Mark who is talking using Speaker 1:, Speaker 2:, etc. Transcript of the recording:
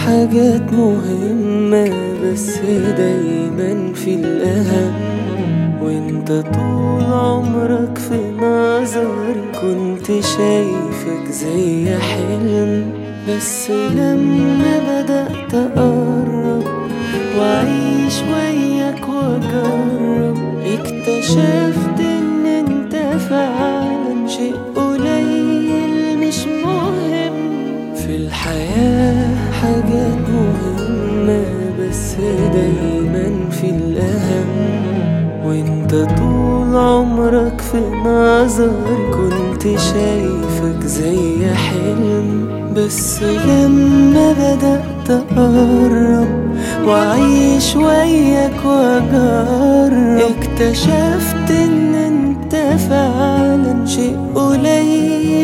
Speaker 1: حاجات مهمة بس دايما في الأهم وانت طول عمرك في نظري كنت شايفك زي حلم بس لما بدأت أقرب وأعيش وياك وأجرب اكتشفت إن انت فعلا شيء قليل مش مهم في الحياة حاجات مهمة بس دايما في الأهم وانت طول عمرك في نظري كنت شايفك زي حلم بس لما بدأت أقرب وأعيش وياك وأجرب اكتشفت إن انت فعلا شيء قليل